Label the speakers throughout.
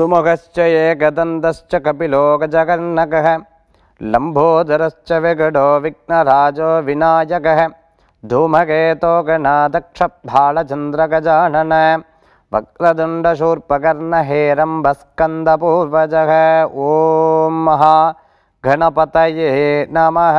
Speaker 1: सुमुखश्च एकदन्तश्च कपिलो गजकर्णकः लम्बोदरश्च विगडो विघ्नराजो विनायकः धूमकेतो गणादक्षभालचन्द्रगजानन वक्रतुण्डशूर्पकर्णहेरम्बस्कन्दपूर्वजः ॐ महा கணபதயே நமः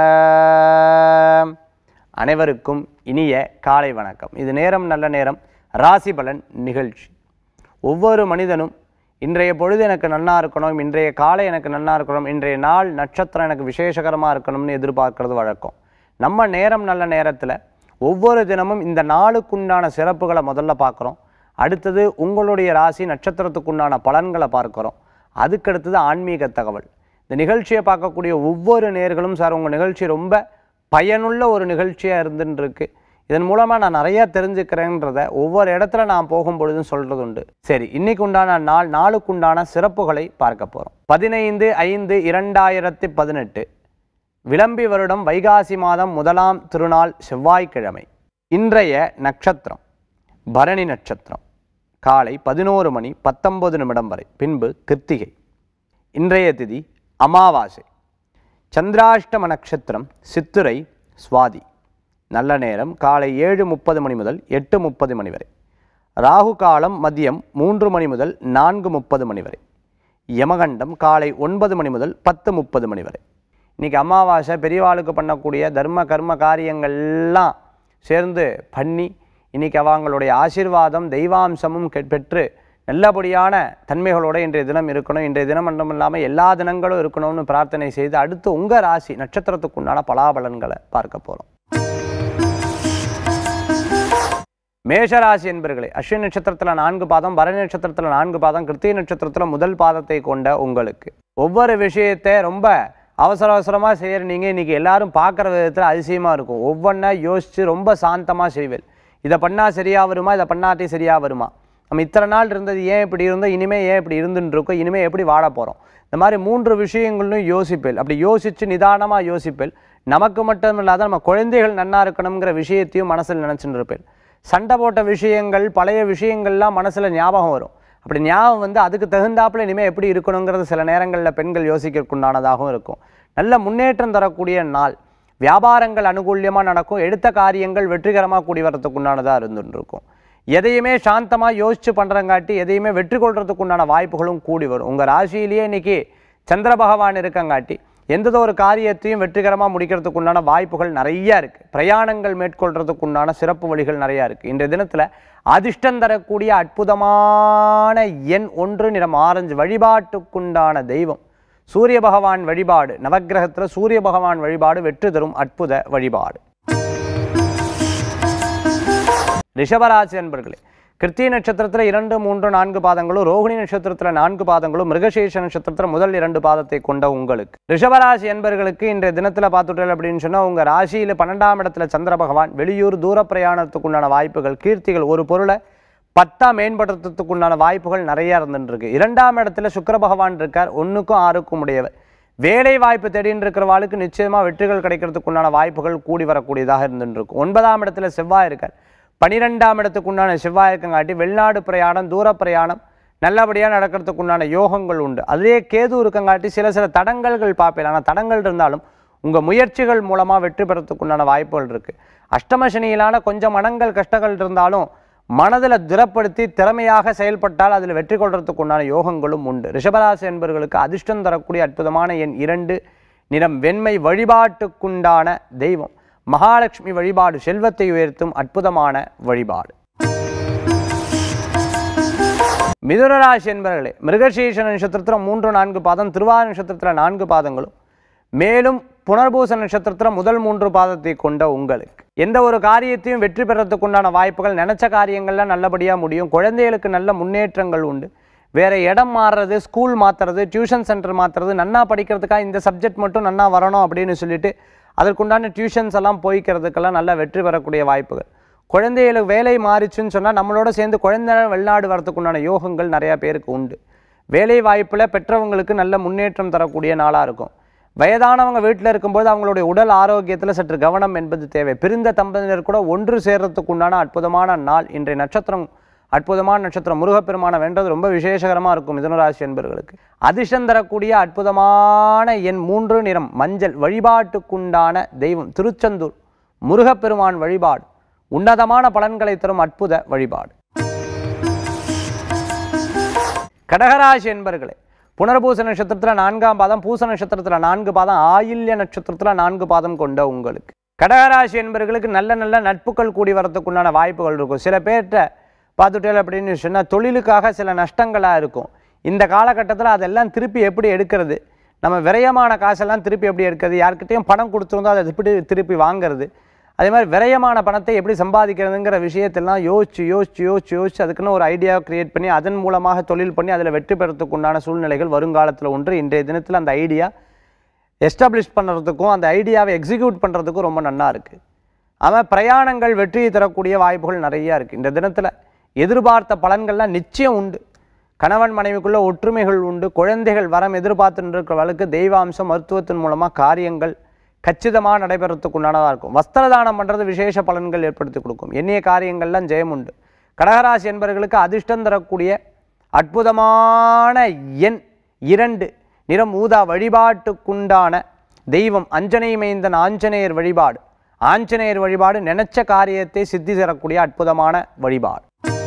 Speaker 1: அனைவருக்கும் இனிய காலை வணக்கம் இது நேரம் நல்ல நேரம் ராசி பலன் நிகழ்ச்சி ஒவ்வொரு மனிதனும் இன்றைய பொழுது எனக்கு நன்னா இருக்கணும் இன்றைய காலை எனக்கு நன்னா இருக்கணும் இன்றைய நாள் நட்சத்திரம் எனக்கு விசேஷகரமாக இருக்கணும்னு எதிர்பார்க்கறது வழக்கம் நம்ம நேரம் நல்ல நேரத்தில் ஒவ்வொரு தினமும் இந்த நாளுக்குண்டான சிறப்புகளை முதல்ல பார்க்குறோம் அடுத்தது உங்களுடைய ராசி நட்சத்திரத்துக்குண்டான பலன்களை பார்க்குறோம் அதுக்கடுத்தது ஆன்மீக தகவல் இந்த நிகழ்ச்சியை பார்க்கக்கூடிய ஒவ்வொரு நேர்களும் சார் உங்கள் நிகழ்ச்சி ரொம்ப பயனுள்ள ஒரு நிகழ்ச்சியாக இருந்துன்னு இருக்கு இதன் மூலமாக நான் நிறையா தெரிஞ்சுக்கிறேன்றத ஒவ்வொரு இடத்துல நான் போகும் பொழுதும் சொல்கிறது உண்டு சரி இன்னைக்கு உண்டான நாள் நாளுக்குண்டான சிறப்புகளை பார்க்க போகிறோம் பதினைந்து ஐந்து இரண்டாயிரத்தி பதினெட்டு விளம்பி வருடம் வைகாசி மாதம் முதலாம் திருநாள் செவ்வாய்க்கிழமை இன்றைய நட்சத்திரம் பரணி நட்சத்திரம் காலை பதினோரு மணி பத்தொன்பது நிமிடம் வரை பின்பு கிருத்திகை இன்றைய திதி அமாவாசை சந்திராஷ்டம நட்சத்திரம் சித்துரை சுவாதி நல்ல நேரம் காலை ஏழு முப்பது மணி முதல் எட்டு முப்பது மணி வரை ராகு காலம் மதியம் மூன்று மணி முதல் நான்கு முப்பது மணி வரை யமகண்டம் காலை ஒன்பது மணி முதல் பத்து முப்பது மணி வரை இன்றைக்கி அமாவாசை பெரியவாளுக்கு பண்ணக்கூடிய தர்ம கர்ம காரியங்கள்லாம் சேர்ந்து பண்ணி இன்றைக்கி அவங்களுடைய ஆசீர்வாதம் தெய்வாம்சமும் கெ- பெற்று நல்லபடியான தன்மைகளோட இன்றைய தினம் இருக்கணும் இன்றைய தினம் மட்டும் இல்லாமல் எல்லா தினங்களும் இருக்கணும்னு பிரார்த்தனை செய்து அடுத்து உங்கள் ராசி நட்சத்திரத்துக்குண்டான பலாபலன்களை பார்க்க போகிறோம் மேஷராசி என்பர்களே அஸ்வினி நட்சத்திரத்தில் நான்கு பாதம் பரணி நட்சத்திரத்தில் நான்கு பாதம் கிருத்திகை நட்சத்திரத்தில் முதல் பாதத்தை கொண்ட உங்களுக்கு ஒவ்வொரு விஷயத்தை ரொம்ப அவசர அவசரமாக செய்கிற நீங்கள் இன்றைக்கி எல்லாரும் பார்க்குற விதத்தில் அதிசயமாக இருக்கும் ஒவ்வொன்றா யோசித்து ரொம்ப சாந்தமாக செய்வேன் இதை பண்ணால் சரியாக வருமா இதை பண்ணாட்டி சரியாக வருமா நம்ம இத்தனை நாள் இருந்தது ஏன் இப்படி இருந்தோம் இனிமேல் ஏன் இப்படி இருந்துன்னு இருக்கோம் இனிமேல் எப்படி வாழ போகிறோம் இந்த மாதிரி மூன்று விஷயங்களும் யோசிப்பேன் அப்படி யோசித்து நிதானமாக யோசிப்பேன் நமக்கு மட்டும் இல்லாத நம்ம குழந்தைகள் நன்னா இருக்கணுங்கிற விஷயத்தையும் மனசில் நினச்சிட்டு இருப்பேன் சண்டை போட்ட விஷயங்கள் பழைய விஷயங்கள்லாம் மனசில் ஞாபகம் வரும் அப்படி ஞாபகம் வந்து அதுக்கு தகுந்தாப்புல இனிமேல் எப்படி இருக்கணுங்கிறது சில நேரங்களில் பெண்கள் யோசிக்கிறதுக்குண்டானதாகவும் இருக்கும் நல்ல முன்னேற்றம் தரக்கூடிய நாள் வியாபாரங்கள் அனுகூல்யமாக நடக்கும் எடுத்த காரியங்கள் வெற்றிகரமாக கூடி வரத்துக்குண்டானதாக இருந்துட்டு இருக்கும் எதையுமே சாந்தமாக யோசித்து பண்ணுறங்காட்டி எதையுமே வெற்றி கொள்றதுக்குண்டான வாய்ப்புகளும் கூடி வரும் உங்கள் ராசியிலேயே இன்னைக்கு சந்திர பகவான் இருக்கங்காட்டி எந்த ஒரு காரியத்தையும் வெற்றிகரமாக முடிக்கிறதுக்கு உண்டான வாய்ப்புகள் நிறைய இருக்குது பிரயாணங்கள் மேற்கொள்றதுக்கு உண்டான சிறப்பு வழிகள் நிறையா இருக்குது இன்றைய தினத்தில் அதிர்ஷ்டம் தரக்கூடிய அற்புதமான எண் ஒன்று நிறம் ஆரஞ்சு வழிபாட்டுக்குண்டான தெய்வம் சூரிய பகவான் வழிபாடு நவக்கிரகத்தில் சூரிய பகவான் வழிபாடு வெற்றி தரும் அற்புத வழிபாடு ரிஷபராசி அன்பர்களே கிருத்திய நட்சத்திரத்தில் இரண்டு மூன்று நான்கு பாதங்களும் ரோகிணி நட்சத்திரத்தில் நான்கு பாதங்களும் மிருகசீஷ நட்சத்திரத்தில் முதல் இரண்டு பாதத்தை கொண்ட உங்களுக்கு ரிஷபராசி அன்பர்களுக்கு இன்றைய தினத்தில் பார்த்துட்டல் அப்படின்னு சொன்னால் உங்கள் ராசியில் பன்னெண்டாம் இடத்துல சந்திர பகவான் வெளியூர் தூர பிரயாணத்துக்கு உண்டான வாய்ப்புகள் கீர்த்திகள் ஒரு பொருளை பத்தா மேம்படுத்துறதுக்கு உண்டான வாய்ப்புகள் நிறைய இருந்துட்டு இருக்கு இரண்டாம் இடத்துல சுக்கிர பகவான் இருக்கார் ஒன்றுக்கும் ஆறுக்கும் உடையவர் வேலை வாய்ப்பு தேடின்னு இருக்கிறவாளுக்கு நிச்சயமா வெற்றிகள் கிடைக்கிறதுக்கு உண்டான வாய்ப்புகள் கூடி வரக்கூடியதாக இருந்துட்டு இருக்கும் ஒன்பதாம் இடத்துல செவ்வாய் இருக்கார் பனிரெண்டாம் இடத்துக்கு உண்டான செவ்வாய் இருக்கங்காட்டி வெளிநாடு பிரயாணம் தூர பிரயாணம் நல்லபடியாக நடக்கிறதுக்கு உண்டான யோகங்கள் உண்டு அதே கேது இருக்கங்காட்டி சில சில தடங்கல்கள் பார்ப்பேன் ஆனால் தடங்கள் இருந்தாலும் உங்கள் முயற்சிகள் மூலமாக வெற்றி பெறத்துக்கு உண்டான வாய்ப்புகள் இருக்குது அஷ்டம சனியிலான கொஞ்சம் மனங்கள் கஷ்டங்கள் இருந்தாலும் மனதில் திடப்படுத்தி திறமையாக செயல்பட்டால் அதில் வெற்றி கொள்றதுக்கு உண்டான யோகங்களும் உண்டு ரிஷபராசி என்பவர்களுக்கு அதிர்ஷ்டம் தரக்கூடிய அற்புதமான எண் இரண்டு நிறம் வெண்மை வழிபாட்டுக்குண்டான தெய்வம் மகாலட்சுமி வழிபாடு செல்வத்தை உயர்த்தும் அற்புதமான வழிபாடு மிதுனராசி என்பவர்களே மிருகசீஷ நட்சத்திரத்தில் மூன்று நான்கு பாதம் திருவாரூர் நட்சத்திரத்தில் நான்கு பாதங்களும் மேலும் புனர்பூச நட்சத்திரத்தில் முதல் மூன்று பாதத்தை கொண்ட உங்களுக்கு எந்த ஒரு காரியத்தையும் வெற்றி பெறத்துக்குண்டான வாய்ப்புகள் நினைச்ச காரியங்கள்லாம் நல்லபடியாக முடியும் குழந்தைகளுக்கு நல்ல முன்னேற்றங்கள் உண்டு வேற இடம் மாறுறது ஸ்கூல் மாற்றுறது டியூஷன் சென்டர் மாற்றுறது நன்னா படிக்கிறதுக்காக இந்த சப்ஜெக்ட் மட்டும் நன்னா வரணும் அப்படின்னு சொல்லிட்டு அதற்குண்டான டியூஷன்ஸ் எல்லாம் போய்க்கிறதுக்கெல்லாம் நல்ல வெற்றி பெறக்கூடிய வாய்ப்புகள் குழந்தைகளுக்கு வேலை மாறிச்சுன்னு சொன்னால் நம்மளோட சேர்ந்து குழந்தை வெளிநாடு வரதுக்குண்டான யோகங்கள் நிறையா பேருக்கு உண்டு வேலை வாய்ப்பில் பெற்றவங்களுக்கு நல்ல முன்னேற்றம் தரக்கூடிய நாளாக இருக்கும் வயதானவங்க வீட்டில் இருக்கும்போது அவங்களுடைய உடல் ஆரோக்கியத்தில் சற்று கவனம் என்பது தேவை பிரிந்த தம்பதியினர் கூட ஒன்று சேர்றதுக்கு உண்டான அற்புதமான நாள் இன்றைய நட்சத்திரம் அற்புதமான நட்சத்திரம் முருகப்பெருமானை வென்றது ரொம்ப விசேஷகரமாக இருக்கும் மிதுனராசி என்பவர்களுக்கு அதிர்ஷ்டம் தரக்கூடிய அற்புதமான எண் மூன்று நிறம் மஞ்சள் வழிபாட்டுக்குண்டான தெய்வம் திருச்செந்தூர் முருகப்பெருமான் வழிபாடு உன்னதமான பலன்களை தரும் அற்புத வழிபாடு கடகராசி என்பர்களே புனர்பூச நட்சத்திரத்தில் நான்காம் பாதம் பூச நட்சத்திரத்தில் நான்கு பாதம் ஆயில்ய நட்சத்திரத்தில் நான்கு பாதம் கொண்ட உங்களுக்கு கடகராசி என்பவர்களுக்கு நல்ல நல்ல நட்புகள் கூடி வரத்துக்குண்டான வாய்ப்புகள் இருக்கும் சில பேர்கிட்ட பார்த்துட்டே அப்படின்னு சொன்னால் தொழிலுக்காக சில நஷ்டங்களாக இருக்கும் இந்த காலகட்டத்தில் அதெல்லாம் திருப்பி எப்படி எடுக்கிறது நம்ம விரயமான காசெல்லாம் திருப்பி எப்படி எடுக்கிறது யார்கிட்டயும் பணம் கொடுத்துருந்தோம் அதை எப்படி திருப்பி வாங்குறது அதே மாதிரி விரயமான பணத்தை எப்படி சம்பாதிக்கிறதுங்கிற விஷயத்தெல்லாம் யோசிச்சு யோசிச்சு யோசிச்சு யோசிச்சு அதுக்குன்னு ஒரு ஐடியா கிரியேட் பண்ணி அதன் மூலமாக தொழில் பண்ணி அதில் வெற்றி பெறத்துக்கு உண்டான சூழ்நிலைகள் வருங்காலத்தில் ஒன்று இன்றைய தினத்தில் அந்த ஐடியா எஸ்டாப்ளிஷ் பண்ணுறதுக்கும் அந்த ஐடியாவை எக்ஸிக்யூட் பண்ணுறதுக்கும் ரொம்ப நன்னா இருக்குது அவன் பிரயாணங்கள் வெற்றியை தரக்கூடிய வாய்ப்புகள் நிறையா இருக்குது இந்த தினத்தில் எதிர்பார்த்த பலன்கள்லாம் நிச்சயம் உண்டு கணவன் மனைவிக்குள்ள ஒற்றுமைகள் உண்டு குழந்தைகள் வரம் எதிர்பார்த்துட்டு இருக்கிறவளுக்கு தெய்வாம்சம் மருத்துவத்தின் மூலமாக காரியங்கள் கச்சிதமாக நடைபெறத்துக்கு உண்டானதாக இருக்கும் வஸ்திர தானம் பண்ணுறது விசேஷ பலன்கள் ஏற்படுத்தி கொடுக்கும் எண்ணிய காரியங்கள்லாம் ஜெயம் உண்டு கடகராசி என்பவர்களுக்கு அதிர்ஷ்டம் தரக்கூடிய அற்புதமான எண் இரண்டு நிறம் ஊதா வழிபாட்டுக்குண்டான தெய்வம் அஞ்சனை மைந்தன் ஆஞ்சநேயர் வழிபாடு ஆஞ்சநேயர் வழிபாடு நினைச்ச காரியத்தை சித்தி தரக்கூடிய அற்புதமான வழிபாடு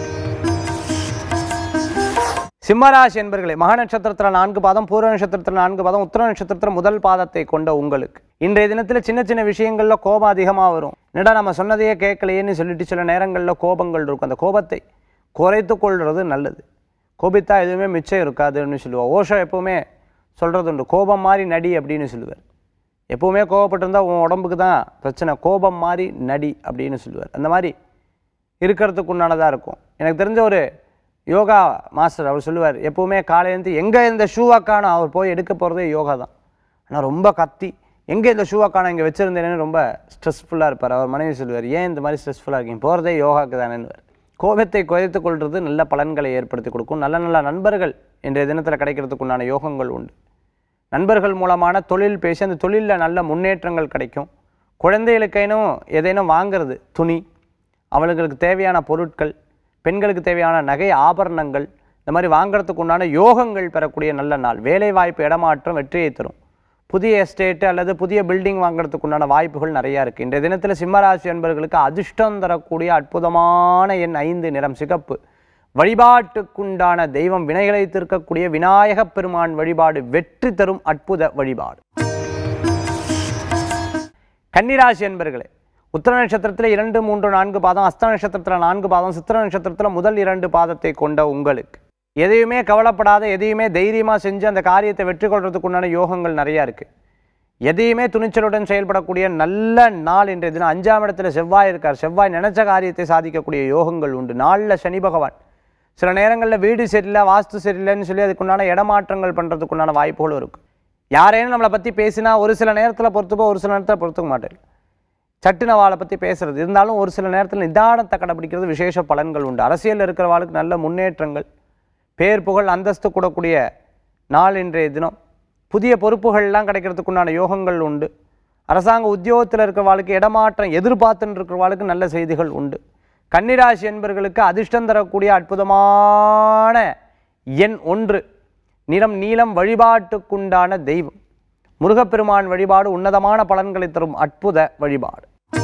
Speaker 1: சிம்மராசி என்பர்களே மக நட்சத்திரத்தில் நான்கு பாதம் பூர்வ நட்சத்திரத்தில் நான்கு பாதம் உத்தர நட்சத்திரத்தில் முதல் பாதத்தை கொண்ட உங்களுக்கு இன்றைய தினத்தில் சின்ன சின்ன விஷயங்களில் கோபம் அதிகமாக வரும் என்னடா நம்ம சொன்னதையே கேட்கலையேன்னு சொல்லிட்டு சில நேரங்களில் கோபங்கள் இருக்கும் அந்த கோபத்தை குறைத்து கொள்வது நல்லது கோபித்தா எதுவுமே மிச்சம் இருக்காதுன்னு சொல்லுவாள் ஓஷோ எப்பவுமே சொல்கிறது உண்டு கோபம் மாதிரி நடி அப்படின்னு சொல்லுவார் எப்பவுமே கோபப்பட்டிருந்தா உன் உடம்புக்கு தான் பிரச்சனை கோபம் மாதிரி நடி அப்படின்னு சொல்லுவார் அந்த மாதிரி இருக்கிறதுக்கு உண்டானதாக இருக்கும் எனக்கு தெரிஞ்ச ஒரு யோகா மாஸ்டர் அவர் சொல்லுவார் எப்பவுமே காலையிலேருந்து எங்கே இந்த ஷூவை காணும் அவர் போய் எடுக்க போகிறதே யோகா தான் ஆனால் ரொம்ப கத்தி எங்கே இந்த ஷூவை காணும் இங்கே வச்சுருந்தேன்னு ரொம்ப ஸ்ட்ரெஸ்ஃபுல்லாக இருப்பார் அவர் மனைவி சொல்லுவார் ஏன் இந்த மாதிரி ஸ்ட்ரெஸ்ஃபுல்லாக இருக்கீங்க போகிறதே யோகாக்கு தானேன்னு கோபத்தை குறைத்து கொள்வது நல்ல பலன்களை ஏற்படுத்தி கொடுக்கும் நல்ல நல்ல நண்பர்கள் இன்றைய தினத்தில் கிடைக்கிறதுக்கு உண்டான யோகங்கள் உண்டு நண்பர்கள் மூலமான தொழில் பேசி அந்த தொழிலில் நல்ல முன்னேற்றங்கள் கிடைக்கும் குழந்தைகளுக்கேனும் ஏதேனும் வாங்குறது துணி அவளுங்களுக்கு தேவையான பொருட்கள் பெண்களுக்கு தேவையான நகை ஆபரணங்கள் இந்த மாதிரி வாங்குறதுக்கு உண்டான யோகங்கள் பெறக்கூடிய நல்ல நாள் வேலை வாய்ப்பு இடமாற்றம் வெற்றியை தரும் புதிய எஸ்டேட்டு அல்லது புதிய பில்டிங் வாங்குறதுக்கு உண்டான வாய்ப்புகள் நிறையா இருக்குது இன்றைய தினத்தில் சிம்மராசி என்பவர்களுக்கு அதிர்ஷ்டம் தரக்கூடிய அற்புதமான எண் ஐந்து நிறம் சிகப்பு வழிபாட்டுக்குண்டான தெய்வம் வினைகளை தீர்க்கக்கூடிய விநாயகப் பெருமான் வழிபாடு வெற்றி தரும் அற்புத வழிபாடு கன்னிராசி என்பர்களே உத்தர நட்சத்திரத்தில் இரண்டு மூன்று நான்கு பாதம் அஸ்த நட்சத்திரத்தில் நான்கு பாதம் சித்திர நட்சத்திரத்தில் முதல் இரண்டு பாதத்தை கொண்ட உங்களுக்கு எதையுமே கவலைப்படாத எதையுமே தைரியமாக செஞ்சு அந்த காரியத்தை வெற்றி கொள்றதுக்கு உண்டான யோகங்கள் நிறையா இருக்குது எதையுமே துணிச்சலுடன் செயல்படக்கூடிய நல்ல நாள் இன்றைய தினம் அஞ்சாம் இடத்துல செவ்வாய் இருக்கார் செவ்வாய் நினைச்ச காரியத்தை சாதிக்கக்கூடிய யோகங்கள் உண்டு நாளில் சனி பகவான் சில நேரங்களில் வீடு சரியில்லை வாஸ்து சரியில்லைன்னு சொல்லி அதுக்குண்டான இடமாற்றங்கள் பண்ணுறதுக்குண்டான வாய்ப்புகளும் இருக்குது யாரேனும் நம்மளை பற்றி பேசினா ஒரு சில நேரத்தில் பொறுத்துப்போ ஒரு சில நேரத்தில் பொறுத்துக்க மாட்டேன் சட்டுனவாளை பற்றி பேசுறது இருந்தாலும் ஒரு சில நேரத்தில் நிதானத்தை கடைபிடிக்கிறது விசேஷ பலன்கள் உண்டு அரசியலில் இருக்கிறவாளுக்கு நல்ல முன்னேற்றங்கள் பேர் புகழ் அந்தஸ்து கூடக்கூடிய நாள் இன்றைய தினம் புதிய பொறுப்புகள்லாம் கிடைக்கிறதுக்குண்டான யோகங்கள் உண்டு அரசாங்க உத்தியோகத்தில் இருக்கிறவாளுக்கு இடமாற்றம் எதிர்பார்த்துன்னு இருக்கிறவாளுக்கு நல்ல செய்திகள் உண்டு கன்னிராசி என்பர்களுக்கு அதிர்ஷ்டம் தரக்கூடிய அற்புதமான எண் ஒன்று நிறம் நீலம் வழிபாட்டுக்குண்டான தெய்வம் முருகப்பெருமான் வழிபாடு உன்னதமான பலன்களை தரும் அற்புத வழிபாடு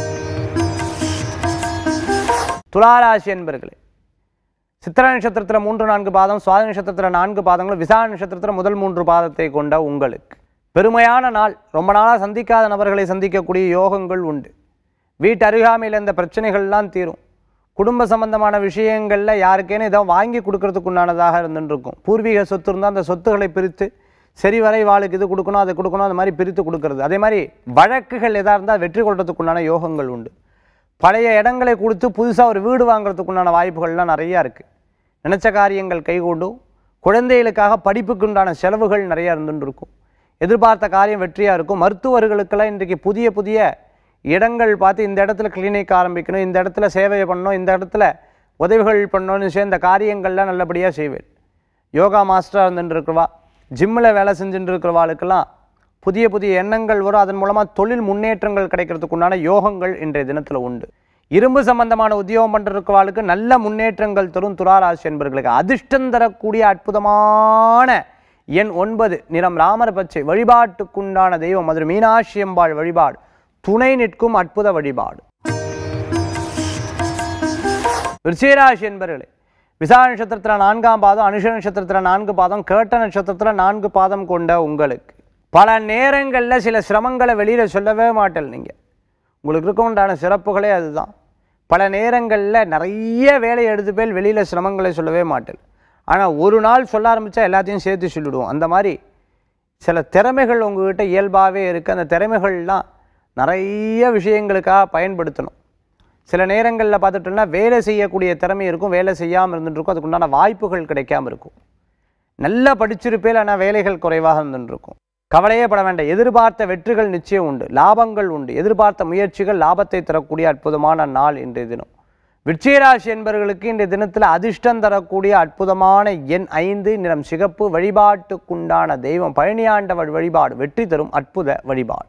Speaker 1: துளாராசி என்பர்களே சித்திர நட்சத்திரத்தில் மூன்று நான்கு பாதம் சுவாதி நட்சத்திரத்தில் நான்கு பாதங்களும் விசா நட்சத்திரத்தில் முதல் மூன்று பாதத்தை கொண்ட உங்களுக்கு பெருமையான நாள் ரொம்ப நாளாக சந்திக்காத நபர்களை சந்திக்கக்கூடிய யோகங்கள் உண்டு வீட்டு அருகாமையில் இந்த பிரச்சனைகள்லாம் தீரும் குடும்ப சம்பந்தமான விஷயங்களில் யாருக்கேனும் ஏதோ வாங்கி கொடுக்கறதுக்கு உண்டானதாக இருந்துருக்கும் பூர்வீக சொத்து இருந்தால் அந்த சொத்துக்களை பிரித்து சரி வரை வாளுக்கு இது கொடுக்கணும் அதை கொடுக்கணும் அந்த மாதிரி பிரித்து கொடுக்கறது அதே மாதிரி வழக்குகள் எதாக இருந்தால் வெற்றி கொள்றதுக்குண்டான யோகங்கள் உண்டு பழைய இடங்களை கொடுத்து புதுசாக ஒரு வீடு வாங்குறதுக்குண்டான வாய்ப்புகள்லாம் நிறையா இருக்குது நினச்ச காரியங்கள் கைகூடும் குழந்தைகளுக்காக படிப்புக்கு உண்டான செலவுகள் நிறையா இருந்துட்டு இருக்கும் எதிர்பார்த்த காரியம் வெற்றியாக இருக்கும் மருத்துவர்களுக்கெல்லாம் இன்றைக்கு புதிய புதிய இடங்கள் பார்த்து இந்த இடத்துல கிளினிக் ஆரம்பிக்கணும் இந்த இடத்துல சேவை பண்ணணும் இந்த இடத்துல உதவிகள் பண்ணணும்னு சொல்லி இந்த காரியங்கள்லாம் நல்லபடியாக செய்வேன் யோகா மாஸ்டராக இருந்துட்டு இருக்கிறவா ஜிம்மில் வேலை செஞ்சுட்டு இருக்கிறவாளுக்கெல்லாம் புதிய புதிய எண்ணங்கள் வரும் அதன் மூலமாக தொழில் முன்னேற்றங்கள் கிடைக்கிறதுக்கு உண்டான யோகங்கள் இன்றைய தினத்தில் உண்டு இரும்பு சம்பந்தமான உத்தியோகம் பண்ணிருக்கவாளுக்கு நல்ல முன்னேற்றங்கள் தரும் துளாராசி என்பர்களுக்கு அதிர்ஷ்டம் தரக்கூடிய அற்புதமான எண் ஒன்பது நிறம் ராமர் பச்சை வழிபாட்டுக்குண்டான தெய்வம் மதுரை மீனாட்சி அம்பாள் வழிபாடு துணை நிற்கும் அற்புத வழிபாடு விருச்சிகராசி என்பர்களே விசா நட்சத்திரத்தில் நான்காம் பாதம் அனுஷ நட்சத்திரத்தில் நான்கு பாதம் கேட்ட நட்சத்திரத்தில் நான்கு பாதம் கொண்ட உங்களுக்கு பல நேரங்களில் சில சிரமங்களை வெளியில் சொல்லவே மாட்டேன் நீங்கள் உங்களுக்கு இருக்க உண்டான சிறப்புகளே அதுதான் பல நேரங்களில் நிறைய வேலையை எடுத்து போய் வெளியில் சிரமங்களை சொல்லவே மாட்டேன் ஆனால் ஒரு நாள் சொல்ல ஆரம்பித்தா எல்லாத்தையும் சேர்த்து சொல்லிவிடுவோம் அந்த மாதிரி சில திறமைகள் உங்ககிட்ட இயல்பாகவே இருக்குது அந்த திறமைகள்லாம் நிறைய விஷயங்களுக்காக பயன்படுத்தணும் சில நேரங்களில் பார்த்துட்டோம்னா வேலை செய்யக்கூடிய திறமை இருக்கும் வேலை செய்யாமல் இருந்துட்டு இருக்கும் அதுக்கு உண்டான வாய்ப்புகள் கிடைக்காம இருக்கும் நல்லா படிச்சிருப்பேல் ஆனால் வேலைகள் குறைவாக இருந்துட்டு இருக்கும் கவலையே பட வேண்டாம் எதிர்பார்த்த வெற்றிகள் நிச்சயம் உண்டு லாபங்கள் உண்டு எதிர்பார்த்த முயற்சிகள் லாபத்தை தரக்கூடிய அற்புதமான நாள் இன்றைய தினம் விருச்சிகராசி என்பவர்களுக்கு இன்றைய தினத்தில் அதிர்ஷ்டம் தரக்கூடிய அற்புதமான எண் ஐந்து நிறம் சிகப்பு வழிபாட்டுக்குண்டான தெய்வம் பழனியாண்டவர் வழிபாடு வெற்றி தரும் அற்புத வழிபாடு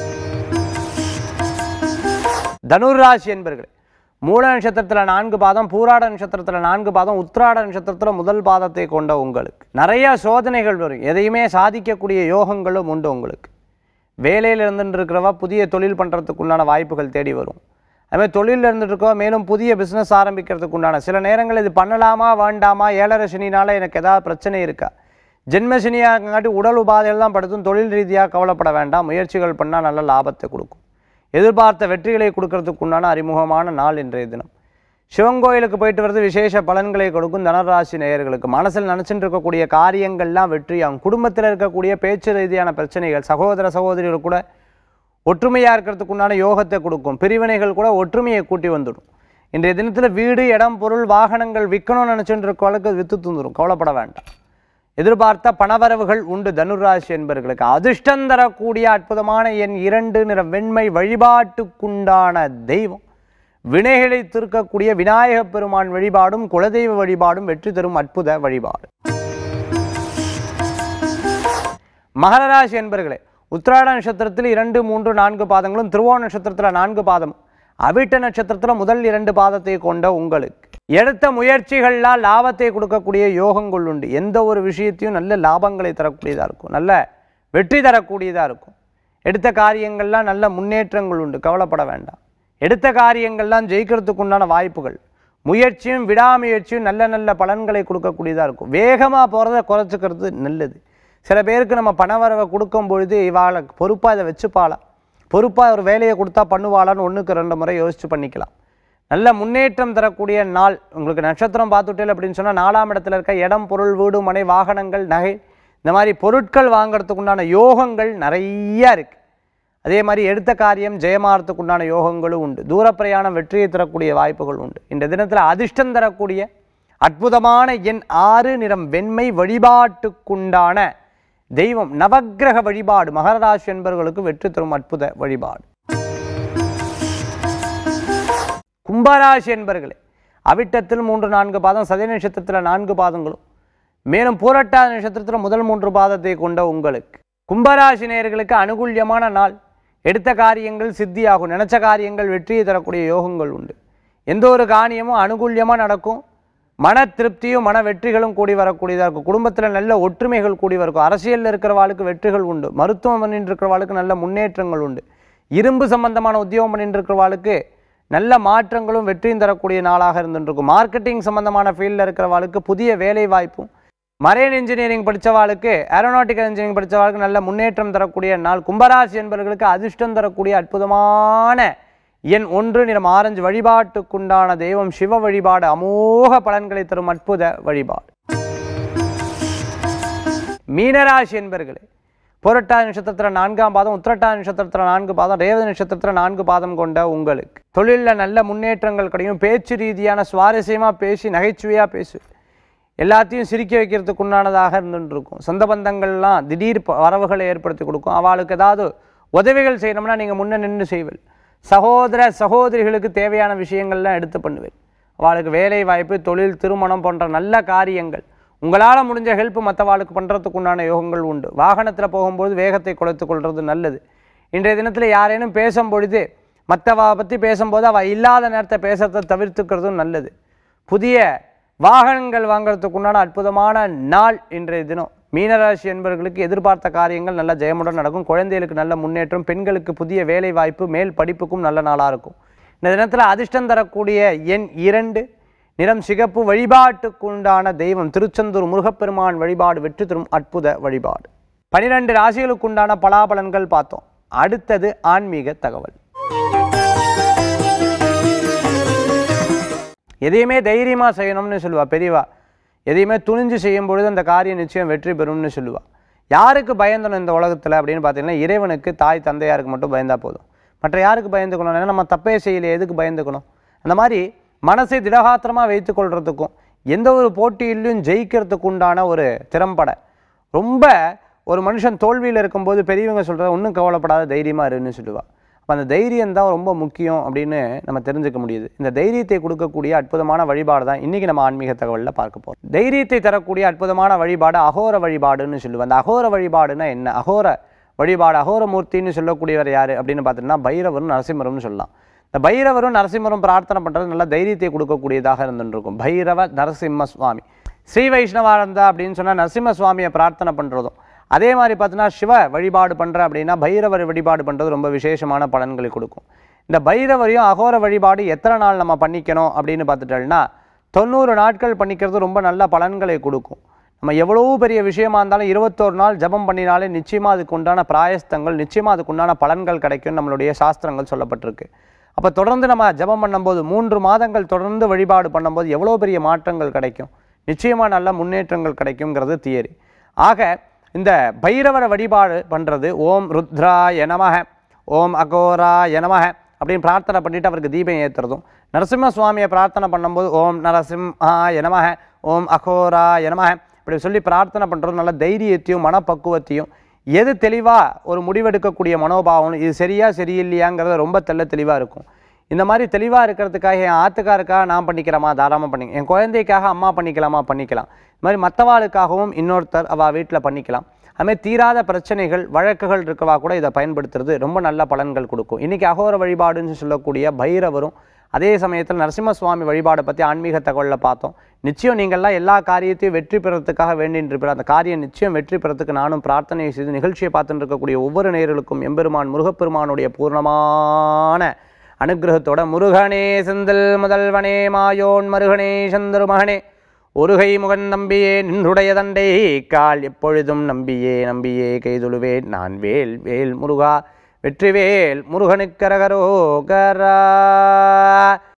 Speaker 1: தனுராசி என்பர்களே மூல நட்சத்திரத்தில் நான்கு பாதம் பூராட நட்சத்திரத்தில் நான்கு பாதம் உத்திராட நட்சத்திரத்தில் முதல் பாதத்தை கொண்ட உங்களுக்கு நிறைய சோதனைகள் வரும் எதையுமே சாதிக்கக்கூடிய யோகங்களும் உண்டு உங்களுக்கு வேலையில் இருந்துட்டு இருக்கிறவா புதிய தொழில் பண்ணுறதுக்கு உண்டான வாய்ப்புகள் தேடி வரும் அதுமாதிரி தொழிலில் இருந்துட்டு இருக்கவா மேலும் புதிய பிஸ்னஸ் ஆரம்பிக்கிறதுக்கு உண்டான சில நேரங்கள் இது பண்ணலாமா வேண்டாமா ஏழரை சனினால எனக்கு ஏதாவது பிரச்சனை இருக்கா ஜென்ம சனியாங்காட்டி உடல் உபாதைகள் தான் படுத்தும் தொழில் ரீதியாக கவலைப்பட வேண்டாம் முயற்சிகள் பண்ணால் நல்ல லாபத்தை கொடுக்கும் எதிர்பார்த்த வெற்றிகளை கொடுக்கறதுக்கு உண்டான அறிமுகமான நாள் இன்றைய தினம் சிவன் கோயிலுக்கு போயிட்டு வர்றது விசேஷ பலன்களை கொடுக்கும் தனராசி நேயர்களுக்கு மனசில் நினச்சிட்டு இருக்கக்கூடிய காரியங்கள்லாம் வெற்றியாகும் குடும்பத்தில் இருக்கக்கூடிய பேச்சு ரீதியான பிரச்சனைகள் சகோதர சகோதரிகள் கூட ஒற்றுமையாக இருக்கிறதுக்கு உண்டான யோகத்தை கொடுக்கும் பிரிவினைகள் கூட ஒற்றுமையை கூட்டி வந்துடும் இன்றைய தினத்தில் வீடு இடம் பொருள் வாகனங்கள் விற்கணும்னு நினச்சிட்டு இருக்கவளுக்கு வித்து தந்துடும் கவலைப்பட வேண்டாம் எதிர்பார்த்த பணவரவுகள் உண்டு தனுராசி என்பவர்களுக்கு அதிர்ஷ்டம் தரக்கூடிய அற்புதமான என் இரண்டு நிற வெண்மை வழிபாட்டுக்குண்டான தெய்வம் வினைகளை தீர்க்கக்கூடிய விநாயகப் பெருமான் வழிபாடும் குலதெய்வ வழிபாடும் வெற்றி தரும் அற்புத வழிபாடு மகர ராசி என்பர்களே உத்திராட நட்சத்திரத்தில் இரண்டு மூன்று நான்கு பாதங்களும் திருவோண நட்சத்திரத்தில் நான்கு பாதம் அவிட்ட நட்சத்திரத்தில் முதல் இரண்டு பாதத்தை கொண்ட உங்களுக்கு எடுத்த முயற்சிகள்லாம் லாபத்தை கொடுக்கக்கூடிய யோகங்கள் உண்டு எந்த ஒரு விஷயத்தையும் நல்ல லாபங்களை தரக்கூடியதாக இருக்கும் நல்ல வெற்றி தரக்கூடியதாக இருக்கும் எடுத்த காரியங்கள்லாம் நல்ல முன்னேற்றங்கள் உண்டு கவலைப்பட வேண்டாம் எடுத்த காரியங்கள்லாம் ஜெயிக்கிறதுக்கு உண்டான வாய்ப்புகள் முயற்சியும் விடாமுயற்சியும் நல்ல நல்ல பலன்களை கொடுக்கக்கூடியதாக இருக்கும் வேகமாக போகிறத குறைச்சிக்கிறது நல்லது சில பேருக்கு நம்ம பணவரவை கொடுக்கும் பொழுது இவாளை பொறுப்பாக இதை வச்சுப்பாளா பொறுப்பாக ஒரு வேலையை கொடுத்தா பண்ணுவாளான்னு ஒன்றுக்கு ரெண்டு முறை யோசித்து பண்ணிக்கலாம் நல்ல முன்னேற்றம் தரக்கூடிய நாள் உங்களுக்கு நட்சத்திரம் பார்த்துட்டேன் அப்படின்னு சொன்னால் நாலாம் இடத்துல இருக்க இடம் பொருள் வீடு மனை வாகனங்கள் நகை இந்த மாதிரி பொருட்கள் வாங்குறதுக்கு உண்டான யோகங்கள் நிறைய இருக்குது அதே மாதிரி எடுத்த காரியம் ஜெயமாறத்துக்கு உண்டான யோகங்களும் உண்டு தூரப்பிரயாணம் வெற்றியை தரக்கூடிய வாய்ப்புகள் உண்டு இந்த தினத்தில் அதிர்ஷ்டம் தரக்கூடிய அற்புதமான எண் ஆறு நிறம் வெண்மை வழிபாட்டுக்குண்டான தெய்வம் நவக்கிரக வழிபாடு மகர ராசி என்பவர்களுக்கு வெற்றி தரும் அற்புத வழிபாடு கும்பராசி என்பர்களே அவிட்டத்தில் மூன்று நான்கு பாதம் சதய நட்சத்திரத்தில் நான்கு பாதங்களும் மேலும் பூரட்டாத நட்சத்திரத்தில் முதல் மூன்று பாதத்தை கொண்ட உங்களுக்கு கும்பராசி நேயர்களுக்கு அனுகூல்யமான நாள் எடுத்த காரியங்கள் சித்தியாகும் நினைச்ச காரியங்கள் வெற்றியை தரக்கூடிய யோகங்கள் உண்டு எந்த ஒரு காரியமும் அனுகூல்யமாக நடக்கும் மன திருப்தியும் மன வெற்றிகளும் கூடி வரக்கூடியதாக இருக்கும் குடும்பத்தில் நல்ல ஒற்றுமைகள் கூடி வரும் அரசியலில் இருக்கிறவாளுக்கு வெற்றிகள் உண்டு மருத்துவம் பண்ணிட்டு இருக்கிறவாளுக்கு நல்ல முன்னேற்றங்கள் உண்டு இரும்பு சம்பந்தமான உத்தியோகம் பண்ணிட்டு இருக்கிறவாளுக்கு நல்ல மாற்றங்களும் வெற்றியும் தரக்கூடிய நாளாக இருந்துருக்கும் மார்க்கெட்டிங் சம்பந்தமான ஃபீல்டில் இருக்கிறவாளுக்கு புதிய வேலை வாய்ப்பும் மரைன் இன்ஜினியரிங் படித்தவாளுக்கு ஏரோநாட்டிக்கல் இன்ஜினியரிங் படித்தவாளுக்கு நல்ல முன்னேற்றம் தரக்கூடிய நாள் கும்பராசி என்பவர்களுக்கு அதிர்ஷ்டம் தரக்கூடிய அற்புதமான எண் ஒன்று நிறம் ஆரஞ்சு வழிபாட்டுக்குண்டான தெய்வம் சிவ வழிபாடு அமோக பலன்களை தரும் அற்புத வழிபாடு மீனராசி என்பர்களே புரட்டாதி நட்சத்திரத்தில் நான்காம் பாதம் உத்திரட்டாதி நட்சத்திரத்தில் நான்கு பாதம் ரேவதி நட்சத்திரத்தில் நான்கு பாதம் கொண்ட உங்களுக்கு தொழிலில் நல்ல முன்னேற்றங்கள் கிடைக்கும் பேச்சு ரீதியான சுவாரஸ்யமாக பேசி நகைச்சுவையாக பேசு எல்லாத்தையும் சிரிக்க வைக்கிறதுக்கு உண்டானதாக இருந்துட்டு இருக்கும் சொந்த பந்தங்கள்லாம் திடீர் ப- வரவுகளை ஏற்படுத்தி கொடுக்கும் அவளுக்கு ஏதாவது உதவிகள் செய்யணும்னா நீங்கள் முன்ன நின்று செய்வீள் சகோதர சகோதரிகளுக்கு தேவையான விஷயங்கள்லாம் எடுத்து பண்ணுவேன் அவளுக்கு வேலை வாய்ப்பு தொழில் திருமணம் போன்ற நல்ல காரியங்கள் உங்களால் முடிஞ்ச ஹெல்ப் மற்றவாளுக்கு பண்ணுறதுக்கு உண்டான யோகங்கள் உண்டு வாகனத்தில் போகும்போது வேகத்தை குறைத்துக் கொள்வது நல்லது இன்றைய தினத்தில் யாரேனும் பேசும் பொழுது மற்றவ பற்றி பேசும்போது அவள் இல்லாத நேரத்தை பேசுறதை தவிர்த்துக்கிறதும் நல்லது புதிய வாகனங்கள் வாங்குறதுக்கு உண்டான அற்புதமான நாள் இன்றைய தினம் மீனராசி என்பவர்களுக்கு எதிர்பார்த்த காரியங்கள் நல்ல ஜெயமுடன் நடக்கும் குழந்தைகளுக்கு நல்ல முன்னேற்றம் பெண்களுக்கு புதிய வேலை வாய்ப்பு மேல் படிப்புக்கும் நல்ல நாளாக இருக்கும் இந்த தினத்தில் அதிர்ஷ்டம் தரக்கூடிய எண் இரண்டு நிறம் சிகப்பு வழிபாட்டுக்கு உண்டான தெய்வம் திருச்செந்தூர் முருகப்பெருமான் வழிபாடு வெற்றி தரும் அற்புத வழிபாடு பனிரெண்டு ராசிகளுக்கு உண்டான பலாபலன்கள் பார்த்தோம் அடுத்தது ஆன்மீக தகவல் எதையுமே தைரியமாக செய்யணும்னு சொல்லுவா பெரியவா எதையுமே துணிஞ்சு செய்யும் பொழுது அந்த காரியம் நிச்சயம் வெற்றி பெறும்னு சொல்லுவா யாருக்கு பயந்தணும் இந்த உலகத்தில் அப்படின்னு பார்த்தீங்கன்னா இறைவனுக்கு தாய் தந்தையாருக்கு மட்டும் பயந்தா போதும் மற்ற யாருக்கு பயந்துக்கணும் ஏன்னா நம்ம தப்பே செய்யலையே எதுக்கு பயந்துக்கணும் அந்த மாதிரி மனசை திடகாத்திரமாக வைத்துக்கொள்றதுக்கும் எந்த ஒரு போட்டியிலும் ஜெயிக்கிறதுக்கு உண்டான ஒரு திறம்பட ரொம்ப ஒரு மனுஷன் தோல்வியில் இருக்கும்போது பெரியவங்க சொல்கிற ஒன்றும் கவலைப்படாத தைரியமாக இருன்னு சொல்லுவா அப்போ அந்த தைரியம் தான் ரொம்ப முக்கியம் அப்படின்னு நம்ம தெரிஞ்சுக்க முடியுது இந்த தைரியத்தை கொடுக்கக்கூடிய அற்புதமான வழிபாடு தான் இன்றைக்கி நம்ம ஆன்மீக தகவலில் பார்க்க போகிறோம் தைரியத்தை தரக்கூடிய அற்புதமான வழிபாடு அகோர வழிபாடுன்னு சொல்லுவேன் அந்த அகோர வழிபாடுனா என்ன அகோர வழிபாடு அகோரமூர்த்தின்னு சொல்லக்கூடியவர் யார் அப்படின்னு பார்த்தீங்கன்னா பைரவரும் நரசிம்மரும்னு சொல்லலாம் இந்த பைரவரும் நரசிம்மரும் பிரார்த்தனை பண்ணுறது நல்ல தைரியத்தை கொடுக்கக்கூடியதாக இருந்துருக்கும் பைரவ நரசிம்ம சுவாமி ஸ்ரீ வைஷ்ணவானந்தா அப்படின்னு சொன்னால் நரசிம்ம சுவாமியை பிரார்த்தனை பண்ணுறதும் அதே மாதிரி பார்த்தீங்கன்னா சிவ வழிபாடு பண்ணுறேன் அப்படின்னா பைரவர் வழிபாடு பண்ணுறது ரொம்ப விசேஷமான பலன்களை கொடுக்கும் இந்த பைரவரையும் அகோர வழிபாடு எத்தனை நாள் நம்ம பண்ணிக்கணும் அப்படின்னு பார்த்துட்டோம்னா தொண்ணூறு நாட்கள் பண்ணிக்கிறது ரொம்ப நல்ல பலன்களை கொடுக்கும் நம்ம எவ்வளோ பெரிய விஷயமா இருந்தாலும் இருபத்தோரு நாள் ஜபம் பண்ணினாலே நிச்சயமாக அதுக்கு உண்டான பிராயஸ்தங்கள் நிச்சயமாக அதுக்கு உண்டான பலன்கள் கிடைக்கும் நம்மளுடைய சாஸ்திரங்கள் சொல்லப்பட்டிருக்கு அப்போ தொடர்ந்து நம்ம ஜபம் பண்ணும்போது மூன்று மாதங்கள் தொடர்ந்து வழிபாடு பண்ணும்போது எவ்வளோ பெரிய மாற்றங்கள் கிடைக்கும் நிச்சயமாக நல்ல முன்னேற்றங்கள் கிடைக்குங்கிறது தியரி ஆக இந்த பைரவர வழிபாடு பண்ணுறது ஓம் ருத்ராய நமக ஓம் அகோராய நமக அப்படின்னு பிரார்த்தனை பண்ணிட்டு அவருக்கு தீபம் ஏற்றுறதும் நரசிம்ம சுவாமியை பிரார்த்தனை பண்ணும்போது ஓம் நரசிம்ஹாய நமக ஓம் அகோராய நமக இப்படி சொல்லி பிரார்த்தனை பண்ணுறது நல்ல தைரியத்தையும் மனப்பக்குவத்தையும் எது தெளிவாக ஒரு முடிவெடுக்கக்கூடிய மனோபாவம் இது சரியா சரியில்லையாங்கிறது ரொம்ப தெள்ள தெளிவாக இருக்கும் இந்த மாதிரி தெளிவாக இருக்கிறதுக்காக என் ஆத்துக்காருக்காக நான் பண்ணிக்கிறேமா தாராளமாக பண்ணிக்க என் குழந்தைக்காக அம்மா பண்ணிக்கலாமா பண்ணிக்கலாம் இது மாதிரி மற்றவாளுக்காகவும் இன்னொருத்தர் அவள் வீட்டில் பண்ணிக்கலாம் அதுமாதிரி தீராத பிரச்சனைகள் வழக்குகள் இருக்கவா கூட இதை பயன்படுத்துறது ரொம்ப நல்ல பலன்கள் கொடுக்கும் இன்றைக்கி அகோர வழிபாடுன்னு சொல்லக்கூடிய பைரவரும் அதே சமயத்தில் நரசிம்ம சுவாமி வழிபாடை பற்றி ஆன்மீக தகவலில் பார்த்தோம் நிச்சயம் நீங்கள்லாம் எல்லா காரியத்தையும் வெற்றி பெறத்துக்காக வேண்டின்னு இருப்பீர் அந்த காரியம் நிச்சயம் வெற்றி பெறத்துக்கு நானும் பிரார்த்தனை செய்து நிகழ்ச்சியை பார்த்துட்டு இருக்கக்கூடிய ஒவ்வொரு நேயர்களுக்கும் எம்பெருமான் முருகப்பெருமானுடைய பூர்ணமான அனுகிரகத்தோட முருகனே செந்தில் முதல்வனே மாயோன் மருகனே சந்தரு மகனே ஒருகை முகன் நம்பியே நின்றுடைய தண்டை கால் எப்பொழுதும் நம்பியே நம்பியே கைதொழுவேன் நான் வேல் வேல் முருகா வெற்றிவேல் முருகனுக்கரகரோகரா